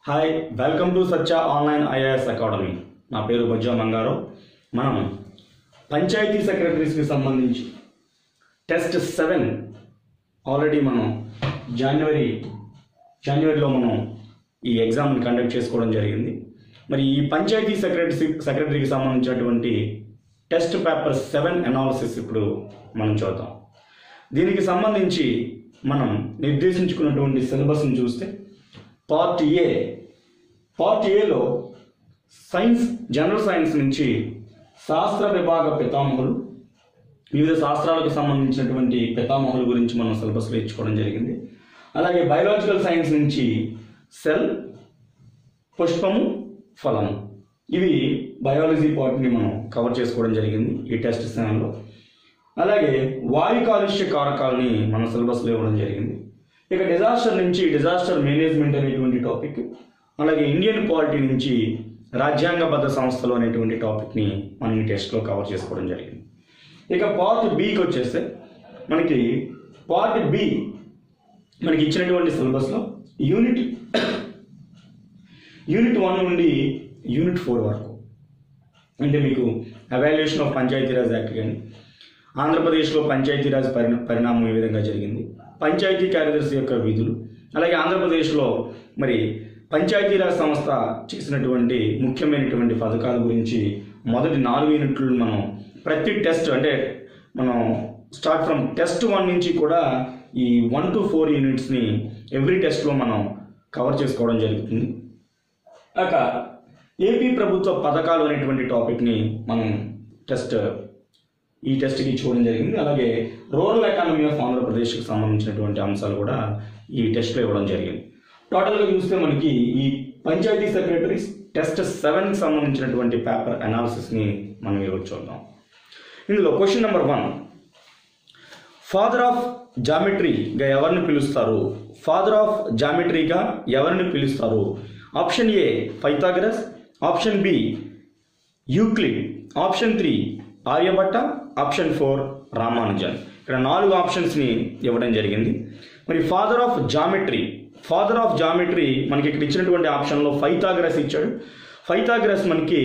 hi welcome to సచ్చ online IAS academy నా పేరు బజ్జా మంగారావు మనం పంచాయతీ సెక్రటరీస్కి సంబంధించి టెస్ట్ సెవెన్ ఆల్రెడీ మనం జనవరి జనవరిలో మనం ఈ ఎగ్జామ్ని కండక్ట్ చేసుకోవడం జరిగింది మరి ఈ పంచాయతీ సెక్రటరీ సెక్రటరీకి సంబంధించినటువంటి టెస్ట్ పేపర్ సెవెన్ అనాలిసిస్ ఇప్పుడు మనం చూద్దాం దీనికి సంబంధించి మనం నిర్దేశించుకున్నటువంటి సిలబస్ని చూస్తే పార్ట్ ఏ పార్ట్ ఏలో సైన్స్ జనరల్ సైన్స్ నుంచి శాస్త్ర విభాగ పితామహులు వివిధ శాస్త్రాలకు సంబంధించినటువంటి పితామహుల గురించి మనం సిలబస్లో ఇచ్చుకోవడం జరిగింది అలాగే బయోలాజికల్ సైన్స్ నుంచి సెల్ పుష్పము ఫలము ఇవి బయాలజీ పార్ట్ని మనం కవర్ చేసుకోవడం జరిగింది ఈ టెస్ట్ సెవెన్లో అలాగే వాయు కాలుష్య కారకాలని మన సిలబస్లో ఇవ్వడం జరిగింది ఇక డిజాస్టర్ నుంచి డిజాస్టర్ మేనేజ్మెంట్ అనేటువంటి టాపిక్ అలాగే ఇండియన్ పాలిటీ నుంచి రాజ్యాంగబద్ధ సంస్థలు అనేటువంటి టాపిక్ని మనం ఈ టెస్ట్లో కవర్ చేసుకోవడం జరిగింది ఇక పార్ట్ బికి వచ్చేస్తే మనకి పార్ట్ బి మనకి ఇచ్చినటువంటి సిలబస్లో యూనిట్ యూనిట్ వన్ నుండి యూనిట్ ఫోర్ వరకు అంటే మీకు అవాల్యుయేషన్ ఆఫ్ పంచాయతీరాజ్ యాక్ట్ కానీ ఆంధ్రప్రదేశ్లో పంచాయతీరాజ్ పరిణ పరిణామం ఏ విధంగా జరిగింది పంచాయతీ కార్యదర్శి యొక్క విధులు అలాగే ఆంధ్రప్రదేశ్లో మరి పంచాయతీరాజ్ సంస్థ చేసినటువంటి ముఖ్యమైనటువంటి పథకాల గురించి మొదటి నాలుగు యూనిట్లు మనం ప్రతి టెస్ట్ అంటే మనం స్టార్ట్ ఫ్రమ్ టెస్ట్ వన్ నుంచి కూడా ఈ వన్ టు ఫోర్ యూనిట్స్ని ఎవ్రీ టెస్ట్లో మనం కవర్ చేసుకోవడం జరుగుతుంది ఇక ఏపీ ప్రభుత్వ పథకాలు అనేటువంటి టాపిక్ని మనం టెస్ట్ ఈ టెస్ట్కి చూడడం జరిగింది అలాగే రూరల్ ఎకానమీ ఆఫ్ ఆంధ్రప్రదేశ్కి సంబంధించినటువంటి అంశాలు కూడా ఈ టెస్ట్లో ఇవ్వడం జరిగింది టోటల్గా చూస్తే మనకి ఈ పంచాయతీ సెక్రటరీస్ టెస్ట్ సెవెన్కి సంబంధించినటువంటి పేపర్ అనాలిసిస్ని మనం ఈరోజు చూద్దాం ఇందులో question number one father of జామెట్రీగా ఎవరిని పిలుస్తారు ఫాదర్ ఆఫ్ జామెట్రీగా ఎవరిని పిలుస్తారు option A Pythagoras option B Euclid option three Aryabhata option four Ramanujan ఇక్కడ నాలుగు ఆప్షన్స్ని ఇవ్వడం జరిగింది మరి father of geometry father of geometry మనకి ఇక్కడ ఇచ్చినటువంటి ఆప్షన్లో ఫైథాగరస్ ఇచ్చాడు ఫైథాగరస్ మనకి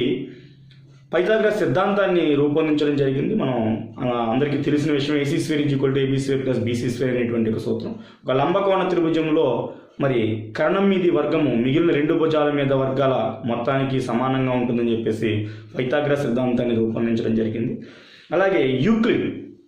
పైథాగరస్ సిద్ధాంతాన్ని రూపొందించడం జరిగింది మనం ఆ, అందరికీ తెలిసిన విషయం AC square is equal to AB square plus BC square అనేటువంటి ఒక సూత్రం ఒక లంబకోణ త్రిభుజంలో మరి కర్ణం మీది వర్గము మిగిలిన రెండు భుజాల మీద వర్గాల మొత్తానికి సమానంగా ఉంటుందని చెప్పేసి పైథాగరస్ సిద్ధాంతాన్ని రూపొందించడం జరిగింది అలాగే యూక్లిడ్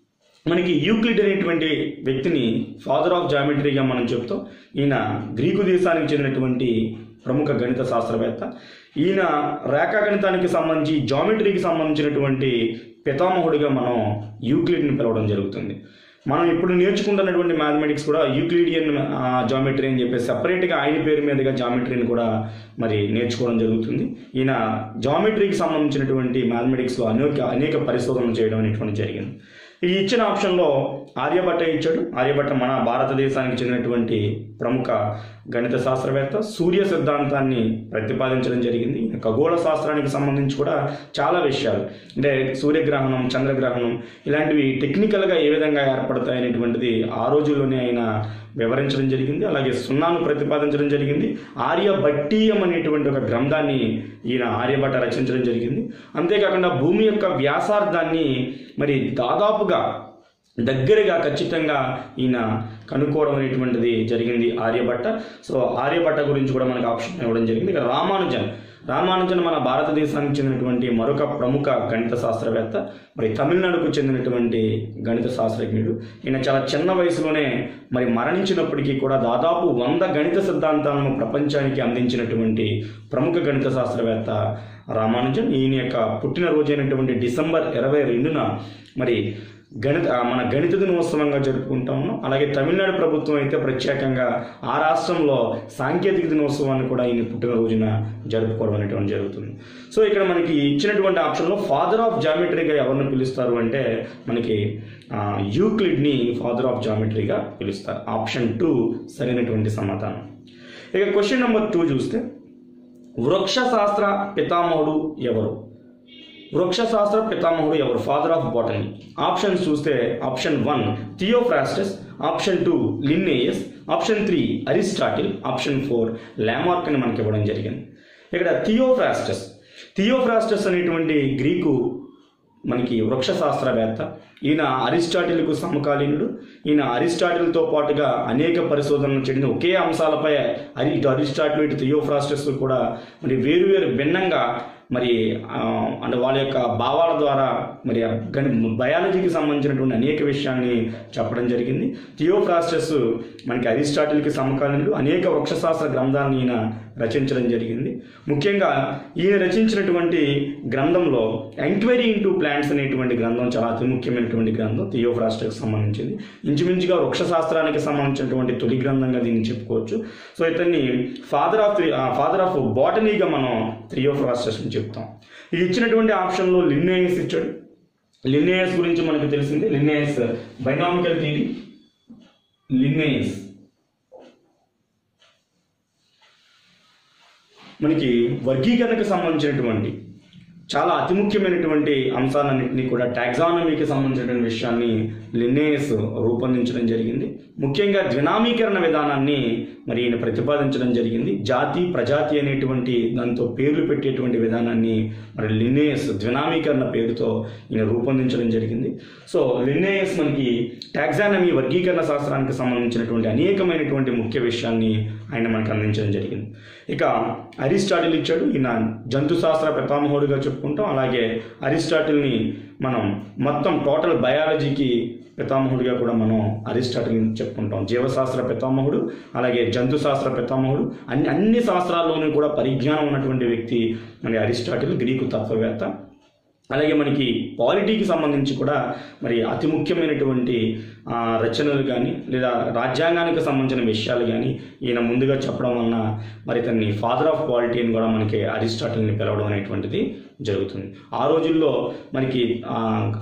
మనకి యూక్లిడ్ అనేటువంటి వ్యక్తిని ఫాదర్ ఆఫ్ జామెట్రీగా మనం చెప్తాం ఈయన గ్రీకు దేశానికి చెందినటువంటి ప్రముఖ గణిత శాస్త్రవేత్త ఈయన రేఖాగణితానికి సంబంధించి జామెట్రీకి సంబంధించినటువంటి పితామహుడిగా మనం యూక్లిడ్ని పిలవడం జరుగుతుంది మనం ఇప్పుడు నేర్చుకుంటున్నటువంటి మ్యాథమెటిక్స్ కూడా యూక్లిడియన్ జామెట్రీ అని చెప్పేసి సపరేట్గా ఆయన పేరు మీదుగా జామెట్రీని కూడా మరి నేర్చుకోవడం జరుగుతుంది ఈయన జామెట్రీకి సంబంధించినటువంటి మ్యాథమెటిక్స్లో అనేక అనేక పరిశోధనలు చేయడం అనేటువంటి జరిగింది ఈ ఇచ్చిన ఆప్షన్లో ఆర్యభట్ట ఇచ్చాడు ఆర్యభట్ట మన భారతదేశానికి చెందినటువంటి ప్రముఖ గణిత శాస్త్రవేత్త సూర్య సిద్ధాంతాన్ని ప్రతిపాదించడం జరిగింది ఖగోళ శాస్త్రానికి సంబంధించి కూడా చాలా విషయాలు అంటే సూర్యగ్రహణం చంద్రగ్రహణం ఇలాంటివి టెక్నికల్గా ఏ విధంగా ఏర్పడతాయి అనేటువంటిది ఆ రోజుల్లోనే ఆయన వివరించడం జరిగింది అలాగే సున్నాను ప్రతిపాదించడం జరిగింది ఆర్యభట్టీయం అనేటువంటి ఒక గ్రంథాన్ని ఈయన ఆర్యభట్ట రచించడం జరిగింది అంతేకాకుండా భూమి యొక్క వ్యాసార్థాన్ని మరి దాదాపుగా దగ్గరగా ఖచ్చితంగా ఈయన కనుక్కోవడం అనేటువంటిది జరిగింది ఆర్యభట్ట సో ఆర్యభట్ట గురించి కూడా మనకు ఆప్షన్ ఇవ్వడం జరిగింది ఇక రామానుజన్ రామానుజన్ మన భారతదేశానికి చెందినటువంటి మరొక ప్రముఖ గణిత శాస్త్రవేత్త మరి తమిళనాడుకు చెందినటువంటి గణిత శాస్త్రజ్ఞుడు ఈయన చాలా చిన్న వయసులోనే మరి మరణించినప్పటికీ కూడా దాదాపు వంద గణిత సిద్ధాంతాలను ప్రపంచానికి అందించినటువంటి ప్రముఖ గణిత శాస్త్రవేత్త రామానుజన్ ఈయన యొక్క పుట్టినరోజు అయినటువంటి డిసెంబర్ ఇరవై రెండున మరి గణిత ఆ, మన గణిత దినోత్సవంగా జరుపుకుంటా ఉన్నాం అలాగే తమిళనాడు ప్రభుత్వం అయితే ప్రత్యేకంగా ఆ రాష్ట్రంలో సాంకేతిక దినోత్సవాన్ని కూడా ఈయన పుట్టినరోజున జరుపుకోవడం అనేటువంటి జరుగుతుంది సో ఇక్కడ మనకి ఇచ్చినటువంటి ఆప్షన్లో ఫాదర్ ఆఫ్ జామెట్రీగా ఎవరిని పిలుస్తారు అంటే మనకి ఆ, యూక్లిడ్ని ఫాదర్ ఆఫ్ జామెట్రీగా పిలుస్తారు ఆప్షన్ టూ సరైనటువంటి సమాధానం ఇక క్వశ్చన్ నెంబర్ టూ చూస్తే వృక్ష శాస్త్ర పితామహుడు ఎవరు వృక్షశాస్త్ర పితామహుడు ఎవరు ఫాదర్ ఆఫ్ బాటనీ ఆప్షన్స్ చూస్తే option one Theophrastus option two Linnaeus option three Aristotle option four Lamarck అని మనకి ఇవ్వడం జరిగింది ఇక్కడ థియోఫ్రాస్టస్ థియోఫ్రాస్టస్ అనేటువంటి గ్రీకు మనకి వృక్ష శాస్త్రవేత్త ఈయన అరిస్టాటిల్కు సమకాలీనుడు ఈయన అరిస్టాటిల్తో పాటుగా అనేక పరిశోధనలు చెందిన ఒకే అంశాలపై అరి ఇటు అరిస్టాటిల్ ఇటు థియోఫ్రాస్టస్ కూడా మరి వేరువేరు భిన్నంగా మరి ఆ, అంటే వాళ్ళ యొక్క భావాల ద్వారా మరి ఆ గణి బయాలజీకి సంబంధించినటువంటి అనేక విషయాన్ని చెప్పడం జరిగింది థియోఫ్రాస్టస్ మనకి అరిస్టాటిల్కి సమకాలీనుడు అనేక వృక్షశాస్త్ర గ్రంథాలను ఈయన రచించడం జరిగింది ముఖ్యంగా ఈయన రచించినటువంటి గ్రంథంలో ఎంక్వైరీ ఇంటూ ప్లాంట్స్ అనేటువంటి గ్రంథం చాలా అతి ముఖ్యమైనటువంటి గ్రంథం థియోఫ్రాస్టర్కి సంబంధించింది ఇంచుమించుగా వృక్షశాస్త్రానికి సంబంధించినటువంటి తొలి గ్రంథంగా దీన్ని చెప్పుకోవచ్చు సో ఇతన్ని ఫాదర్ ఆఫ్ ఫాదర్ ఆఫ్ బాటనీగా మనం థియోఫ్రాస్టర్స్ అని చెప్తాం ఇది ఇచ్చినటువంటి ఆప్షన్లో లిన్నేయస్ ఇచ్చాడు లిన్నేయస్ గురించి మనకు తెలిసింది లిన్నేయస్ బైనామికల్ థియరీ లిన్నేయస్ మనకి వర్గీకరణకు సంబంధించినటువంటి చాలా అతి ముఖ్యమైనటువంటి అంశాలన్నింటినీ కూడా టాక్సానమీకి సంబంధించినటువంటి విషయాన్ని లిన్నేయస్ రూపొందించడం జరిగింది ముఖ్యంగా ద్వినామీకరణ విధానాన్ని మరి ఈయన ప్రతిపాదించడం జరిగింది జాతి ప్రజాతి అనేటువంటి దాంతో పేర్లు పెట్టేటువంటి విధానాన్ని మరి లిన్నేయస్ ద్వినామీకరణ పేరుతో ఈయన రూపొందించడం జరిగింది సో లిన్నేయస్ మనకి టాక్సానమీ వర్గీకరణ శాస్త్రానికి సంబంధించినటువంటి అనేకమైనటువంటి ముఖ్య విషయాన్ని ఆయన మనకు అందించడం జరిగింది ఇక అరిస్టాటిల్ ఇచ్చాడు ఈయన జంతు శాస్త్ర పితామహుడిగా చెప్పుకుంటాం అలాగే అరిస్టాటిల్ని మనం మొత్తం టోటల్ బయాలజీకి పితామహుడిగా కూడా మనం అరిస్టాటిల్ని చెప్పుకుంటాం జీవశాస్త్ర పితామహుడు అలాగే జంతు శాస్త్ర పితామహుడు అన్ని అన్ని శాస్త్రాల్లోనూ కూడా పరిజ్ఞానం ఉన్నటువంటి వ్యక్తి మరి అరిస్టాటిల్ గ్రీకు తత్వవేత్త అలాగే మనకి పాలిటీకి సంబంధించి కూడా మరి అతి ముఖ్యమైనటువంటి ఆ, రచనలు కానీ లేదా రాజ్యాంగానికి సంబంధించిన విషయాలు కానీ ఈయన ముందుగా చెప్పడం వలన మరి ఇతన్ని ఫాదర్ ఆఫ్ పాలిటీ అని కూడా మనకి అరిస్టాటిల్ని పిలవడం అనేటువంటిది జరుగుతుంది ఆ రోజుల్లో మనకి ఆ,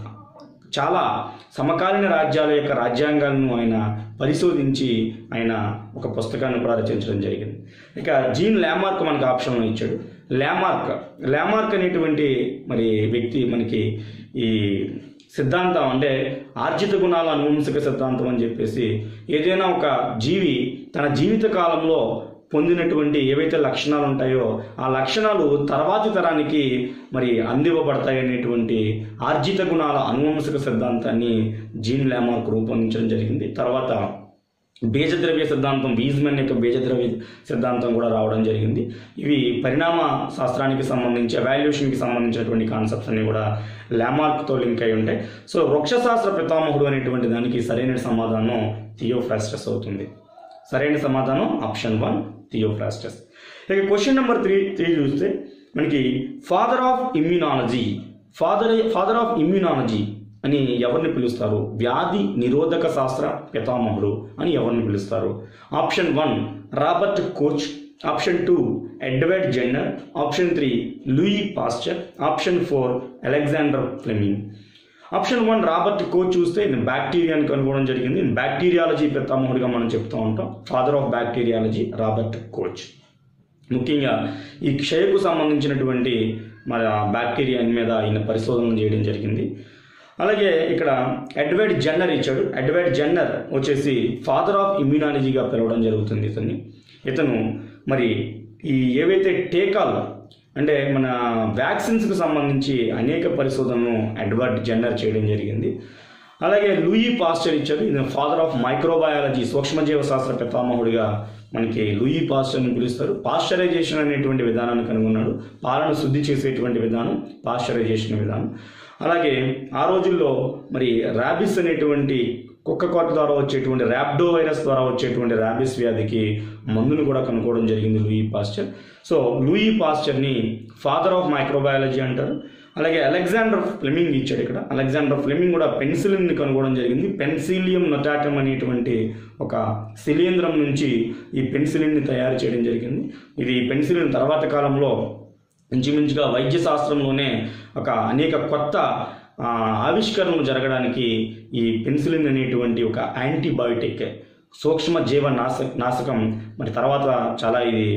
చాలా సమకాలీన రాజ్యాల యొక్క రాజ్యాంగాలను ఆయన పరిశోధించి ఆయన ఒక పుస్తకాన్ని కూడా రచించడం జరిగింది ఇక జీన్ ల్యామార్క్ మనకు ఆప్షన్లో ఇచ్చాడు ల్యామార్క్ ల్యామార్క్ అనేటువంటి మరి వ్యక్తి మనకి ఈ సిద్ధాంతం అంటే ఆర్జిత గుణాల అనువంశిక సిద్ధాంతం అని చెప్పేసి ఏదైనా ఒక జీవి తన జీవిత కాలంలో పొందినటువంటి ఏవైతే లక్షణాలు ఉంటాయో ఆ లక్షణాలు తర్వాతి తరానికి మరి అందివ్వబడతాయి అనేటువంటి ఆర్జిత గుణాల అనువంశిక సిద్ధాంతాన్ని జీన్ ల్యామార్క్ రూపొందించడం జరిగింది తర్వాత బీజద్రవ్య సిద్ధాంతం వీజ్మెన్ యొక్క బీజద్రవ్య సిద్ధాంతం కూడా రావడం జరిగింది ఇవి పరిణామ శాస్త్రానికి సంబంధించి ఎవాల్యుయేషన్కి సంబంధించినటువంటి కాన్సెప్ట్స్ అన్ని కూడా ల్యామార్క్తో లింక్ అయి ఉంటాయి సో వృక్షశాస్త్ర పితామహుడు అనేటువంటి దానికి సరైన సమాధానం థియోఫ్రాస్టస్ అవుతుంది సరైన సమాధానం ఆప్షన్ వన్ థియోఫ్రాస్టస్ ఇక క్వశ్చన్ నెంబర్ త్రీ త్రీ చూస్తే మనకి father of immunology father father of immunology అని ఎవరిని పిలుస్తారు వ్యాధి నిరోధక శాస్త్ర పితామహుడు అని ఎవరిని పిలుస్తారు option one Robert Koch option two Edward Jenner option three Louis Pasteur option four Alexander Fleming option one Robert Koch చూస్తే ఈయన బ్యాక్టీరియాని కనుగొనడం జరిగింది ఈయన బ్యాక్టీరియాలజీ పితామహుడిగా మనం చెప్తూ ఉంటాం father of bacteriology Robert Koch ముఖ్యంగా ఈ క్షయకు సంబంధించినటువంటి మన బ్యాక్టీరియా మీద ఈయన పరిశోధనలు చేయడం జరిగింది అలాగే ఇక్కడ ఎడ్వర్డ్ జెన్నర్ ఇచ్చాడు ఎడ్వర్డ్ జెన్నర్ వచ్చేసి ఫాదర్ ఆఫ్ ఇమ్యూనాలజీగా పిలవడం జరుగుతుంది ఇతన్ని ఇతను మరి ఈ ఏవైతే టీకాలు అంటే మన వ్యాక్సిన్స్కి సంబంధించి అనేక పరిశోధనలు ఎడ్వర్డ్ జెన్నర్ చేయడం జరిగింది అలాగే లూయి పాస్చర్ ఇచ్చారు ఇది ఫాదర్ ఆఫ్ మైక్రోబయాలజీ సూక్ష్మజీవ శాస్త్ర పితామహుడిగా మనకి లూయి పాస్చర్ని పిలుస్తారు పాశ్చరైజేషన్ అనేటువంటి విధానాన్ని కనుగొన్నాడు పాలను శుద్ధి చేసేటువంటి విధానం పాశ్చరైజేషన్ విధానం అలాగే ఆ రోజుల్లో మరి ర్యాబిస్ అనేటువంటి కుక్క కోట ద్వారా వచ్చేటువంటి ర్యాప్డో వైరస్ ద్వారా వచ్చేటువంటి ర్యాబిస్ వ్యాధికి మందును కూడా కనుక్కోవడం జరిగింది లూయి పాస్చర్ సో లూయి పాస్చర్ని ఫాదర్ ఆఫ్ మైక్రోబయాలజీ అంటారు అలాగే అలెగ్జాండర్ ఫ్లెమింగ్ ఇచ్చాడు ఇక్కడ అలెగ్జాండర్ ఫ్లెమింగ్ కూడా పెన్సిలిన్ని కనుగొనడం జరిగింది పెన్సిలియం నొటాటమ్ అనేటువంటి ఒక శిలీంద్రం నుంచి ఈ పెన్సిలిన్ని తయారు చేయడం జరిగింది ఇది పెన్సిలిన్ తర్వాత కాలంలో ఇంచుమించుగా వైద్య శాస్త్రంలోనే ఒక అనేక కొత్త ఆ, ఆవిష్కరణలు జరగడానికి ఈ పెన్సిలిన్ అనేటువంటి ఒక యాంటీబయోటిక్ సూక్ష్మ జీవ నాశ నాశకం మరి తర్వాత చాలా ఇది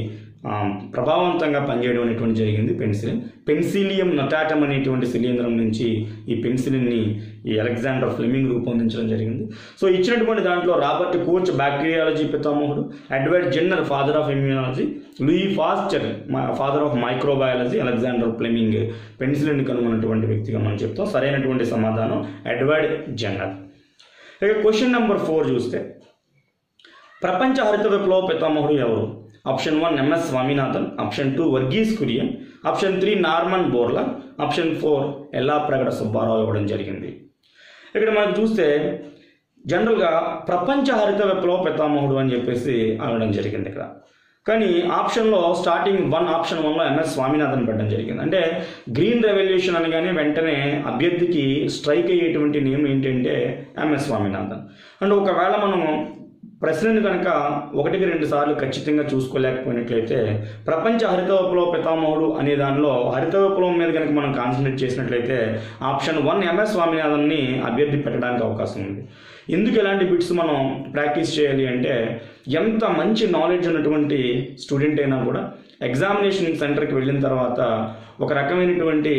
ఆ, ప్రభావవంతంగా పనిచేయడం అనేటువంటి జరిగింది పెన్సిలిన్ పెన్సిలియం నొటాటమ్ అనేటువంటి శిలీంధ్రం నుంచి ఈ పెన్సిలిన్ని ఈ అలెగ్జాండర్ ఫ్లెమింగ్ రూపొందించడం జరిగింది సో ఇచ్చినటువంటి దాంట్లో రాబర్ట్ కోచ్ బ్యాక్టీరియాలజీ పితామహుడు Edward Jenner father of immunology Louis Pasteur father of microbiology Alexander Fleming penicillin కనుగొన్నటువంటి వ్యక్తిగా మనం చెప్తాం సరైనటువంటి సమాధానం ఎడ్వర్డ్ జెన్నర్ ఇక క్వశ్చన్ నెంబర్ ఫోర్ చూస్తే ప్రపంచ హరిత విప్లవ పితామహుడు ఎవరు option one MS Swaminathan option two Varghese Kurien option three Norman Borlaug option four Yellapragada Subbarao ఇవ్వడం జరిగింది ఇక్కడ మనం చూస్తే జనరల్గా ప్రపంచ హరిత విప్లవ పితామహుడు అని చెప్పేసి అనడం జరిగింది ఇక్కడ కానీ ఆప్షన్లో స్టార్టింగ్ వన్ ఆప్షన్ వన్లో ఎంఎస్ స్వామినాథన్ పెట్టడం జరిగింది అంటే గ్రీన్ రెవల్యూషన్ అనగానే వెంటనే అభ్యర్థికి స్ట్రైక్ అయ్యేటువంటి నేమ్ ఏంటంటే ఎంఎస్ స్వామినాథన్ అంటే ఒకవేళ మనం ప్రశ్నను కనుక ఒకటికి రెండు సార్లు ఖచ్చితంగా చూసుకోలేకపోయినట్లయితే ప్రపంచ హరిత విప్లవ పితామహుడు అనే దానిలో హరిత విప్లవం మీద కనుక మనం కాన్సన్ట్రేట్ చేసినట్లయితే ఆప్షన్ వన్ ఎంఎస్ స్వామినాథన్ని అభ్యర్థి పెట్టడానికి అవకాశం ఉంది ఎందుకు ఎలాంటి బిట్స్ మనం ప్రాక్టీస్ చేయాలి అంటే ఎంత మంచి నాలెడ్జ్ ఉన్నటువంటి స్టూడెంట్ అయినా కూడా ఎగ్జామినేషన్ సెంటర్కి వెళ్ళిన తర్వాత ఒక రకమైనటువంటి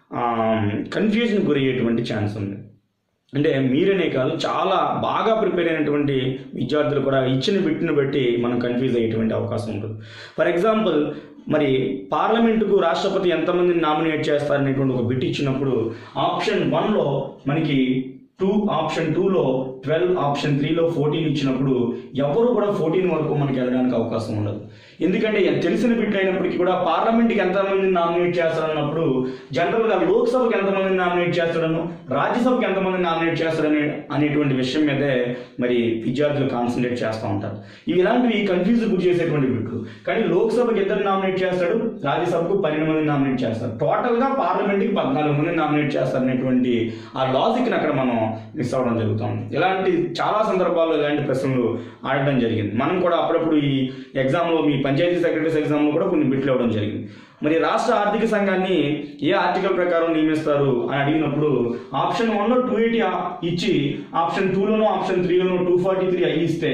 కన్ఫ్యూజన్ గురయ్యేటువంటి ఛాన్స్ ఉంది అంటే మీరనే కాదు చాలా బాగా ప్రిపేర్ అయినటువంటి విద్యార్థులు కూడా ఇచ్చిన బిట్ను బట్టి మనం కన్ఫ్యూజ్ అయ్యేటువంటి అవకాశం ఉంటుంది ఫర్ ఎగ్జాంపుల్ మరి పార్లమెంటుకు రాష్ట్రపతి ఎంతమందిని నామినేట్ చేస్తారనేటువంటి ఒక బిట్ ఇచ్చినప్పుడు ఆప్షన్ వన్లో మనకి టూ ఆప్షన్ టూలో ట్వెల్వ్ ఆప్షన్ త్రీలో ఫోర్టీన్ ఇచ్చినప్పుడు ఎవరు కూడా ఫోర్టీన్ వరకు మనకి వెళ్ళడానికి అవకాశం ఉండదు ఎందుకంటే తెలిసిన బిట్ అయినప్పటికీ కూడా పార్లమెంట్కి ఎంతమందిని నామినేట్ చేస్తారన్నప్పుడు జనరల్గా లోక్సభకి ఎంతమందిని నామినేట్ చేస్తాడను రాజ్యసభకి ఎంతమందిని నామినేట్ చేస్తాడని అనేటువంటి విషయం మీదే మరి విద్యార్థులు కాన్సన్ట్రేట్ చేస్తూ ఉంటారు ఇవి ఇలాంటివి కన్ఫ్యూజ్ గురి చేసేటువంటి బిట్లు కానీ లోక్సభకి ఇద్దరు నామినేట్ చేస్తాడు రాజ్యసభకు పన్నెండు మంది నామినేట్ చేస్తారు టోటల్గా పార్లమెంట్కి పద్నాలుగు మంది నామినేట్ చేస్తారు అనేటువంటి ఆ లాజిక్ని అక్కడ మనం మిస్ అవ్వడం జరుగుతుంది ఇలాంటి చాలా సందర్భాల్లో ఇలాంటి ప్రశ్నలు ఆడడం జరిగింది మనం కూడా అప్పుడప్పుడు ఈ ఎగ్జామ్లో మీ పంచాయతీ సెక్రటరీస్ ఎగ్జామ్లో కూడా కొన్ని బిట్లు ఇవ్వడం జరిగింది మరి రాష్ట్ర ఆర్థిక సంఘాన్ని ఏ ఆర్టికల్ ప్రకారం నియమిస్తారు అని అడిగినప్పుడు ఆప్షన్ వన్లో టూ ఎయిటీ ఇచ్చి ఆప్షన్ టూలోనో ఆప్షన్ త్రీలోనో టూ ఫార్టీ త్రీ ఐ ఇస్తే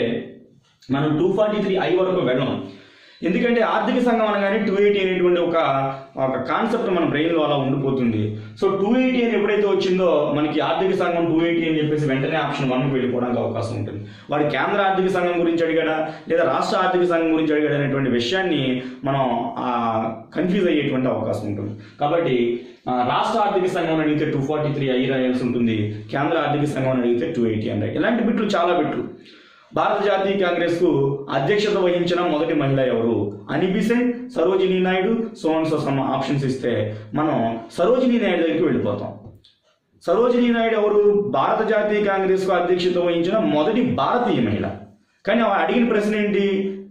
మనం టూ ఫార్టీ త్రీ ఐ వరకు వెళ్ళం ఎందుకంటే ఆర్థిక సంఘం అనగానే టూ ఎయిటీ అనేటువంటి ఒక ఒక కాన్సెప్ట్ మన బ్రెయిన్లో అలా ఉండిపోతుంది సో టూ ఎయిటీ అని ఎప్పుడైతే వచ్చిందో మనకి ఆర్థిక సంఘం టూ ఎయిటీ అని చెప్పేసి వెంటనే ఆప్షన్ వన్కి వెళ్ళిపోవడానికి అవకాశం ఉంటుంది వాడు కేంద్ర ఆర్థిక సంఘం గురించి అడిగాడా లేదా రాష్ట్ర ఆర్థిక సంఘం గురించి అడిగాడా అనేటువంటి విషయాన్ని మనం కన్ఫ్యూజ్ అయ్యేటువంటి అవకాశం ఉంటుంది కాబట్టి ఆ, రాష్ట్ర ఆర్థిక సంఘం అని అడిగితే టూ ఫార్టీ త్రీ ఐ రాయాల్సి ఉంటుంది కేంద్ర ఆర్థిక సంఘం అని అడిగితే టూ ఎయిటీ హండ్రెడ్ ఇలాంటి బిట్లు చాలా బిట్లు భారత జాతీయ కాంగ్రెస్ కు అధ్యక్షత వహించిన మొదటి మహిళ ఎవరు అనిబిసెంట్ సరోజినీ నాయుడు సోన్ సో సమ ఆప్షన్స్ ఇస్తే మనం సరోజినీ నాయుడు దగ్గరికి వెళ్ళిపోతాం సరోజినీ నాయుడు ఎవరు భారత జాతీయ కాంగ్రెస్ కు అధ్యక్షత వహించిన మొదటి భారతీయ మహిళ కానీ ఆమె అడిగిన ప్రశ్న ఏంటి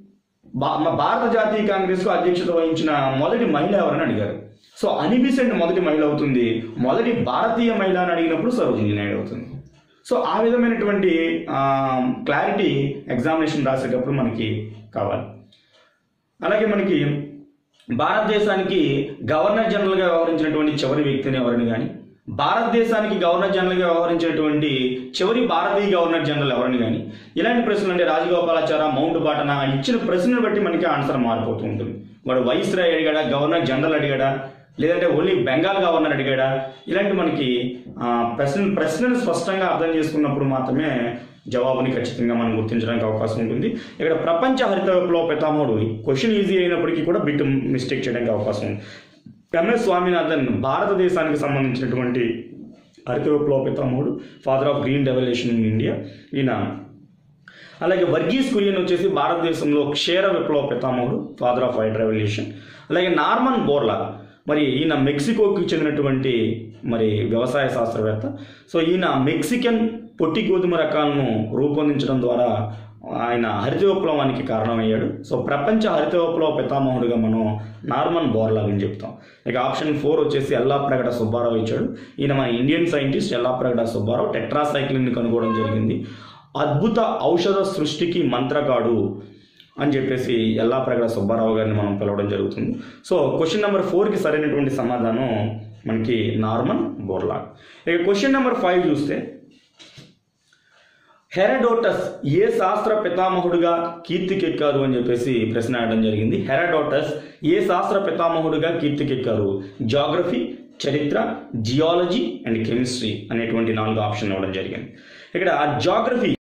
భా- మా భారత జాతీయ కాంగ్రెస్ కు అధ్యక్షత వహించిన మొదటి మహిళ ఎవరని అడిగారు సో అనిబిసెంట్ మొదటి మహిళ అవుతుంది మొదటి భారతీయ మహిళ అని అడిగినప్పుడు సరోజినీ నాయుడు అవుతుంది సో ఆ విధమైనటువంటి క్లారిటీ ఎగ్జామినేషన్ రాసేటప్పుడు మనకి కావాలి అలాగే మనకి భారతదేశానికి గవర్నర్ జనరల్గా వ్యవహరించినటువంటి చివరి వ్యక్తిని ఎవరిని కానీ భారతదేశానికి గవర్నర్ జనరల్గా వ్యవహరించినటువంటి చివరి భారతీయ గవర్నర్ జనరల్ ఎవరిని కానీ ఇలాంటి ప్రశ్నలు అంటే రాజగోపాలాచార మౌంట్ బాటన ఇచ్చిన ప్రశ్నను బట్టి మనకి ఆన్సర్ మారిపోతూ ఉంటుంది వాడు వైస్రాయ్ అడిగాడా గవర్నర్ జనరల్ అడిగాడా లేదంటే ఓన్లీ బెంగాల్ గవర్నర్ అడిగాడా ఇలాంటి మనకి ఆ, ప్రశ్న ప్రశ్నను స్పష్టంగా అర్థం చేసుకున్నప్పుడు మాత్రమే జవాబుని ఖచ్చితంగా మనం గుర్తించడానికి అవకాశం ఉంటుంది ఇక్కడ ప్రపంచ హరిత విప్లవ పితామహుడు క్వశ్చన్ ఈజీ అయినప్పటికీ కూడా బిట్ మిస్టేక్ చేయడానికి అవకాశం ఉంది ఎంఎస్ స్వామినాథన్ భారతదేశానికి సంబంధించినటువంటి హరిత విప్లవ పితామహుడు father of green revolution in India ఈయన అలాగే వర్గీస్ కురియన్ వచ్చేసి భారతదేశంలో క్షీర విప్లవ పితామహుడు ఫాదర్ ఆఫ్ వైట్ రెవల్యూషన్ అలాగే నార్మన్ బోర్లా మరి ఈయన మెక్సికోకి చెందినటువంటి మరి వ్యవసాయ శాస్త్రవేత్త సో ఈయన మెక్సికన్ పొట్టి గోధుమ రకాలను రూపొందించడం ద్వారా ఆయన హరిత విప్లవానికి కారణమయ్యాడు సో ప్రపంచ హరిత విప్లవ పితామహుడుగా మనం నార్మన్ బోర్లాగ్ అని చెప్తాం ఇక ఆప్షన్ ఫోర్ వచ్చేసి ఎల్లాప్రగడ సుబ్బారావు ఇచ్చాడు ఈయన మన Indian scientist Yellapragada Subbarao tetracycline కనుగోవడం జరిగింది అద్భుత ఔషధ సృష్టికి మంత్రగాడు అని చెప్పేసి ఎల్లాప్రగడ సుబ్బారావు గారిని మనం పిలవడం జరుగుతుంది సో క్వశ్చన్ నెంబర్ ఫోర్కి సరైనటువంటి సమాధానం మనకి నార్మన్ బోర్లాగ్ ఇక క్వశ్చన్ నెంబర్ ఫైవ్ చూస్తే హెరడోటస్ ఏ శాస్త్ర పితామహుడుగా కీర్తికెక్కారు అని చెప్పేసి ప్రశ్న అడగడం జరిగింది హెరడోటస్ ఏ శాస్త్ర పితామహుడుగా కీర్తికెక్కారు జాగ్రఫీ చరిత్ర జియాలజీ అండ్ కెమిస్ట్రీ అనేటువంటి నాలుగు ఆప్షన్ ఇవ్వడం జరిగింది ఇక్కడ జాగ్రఫీ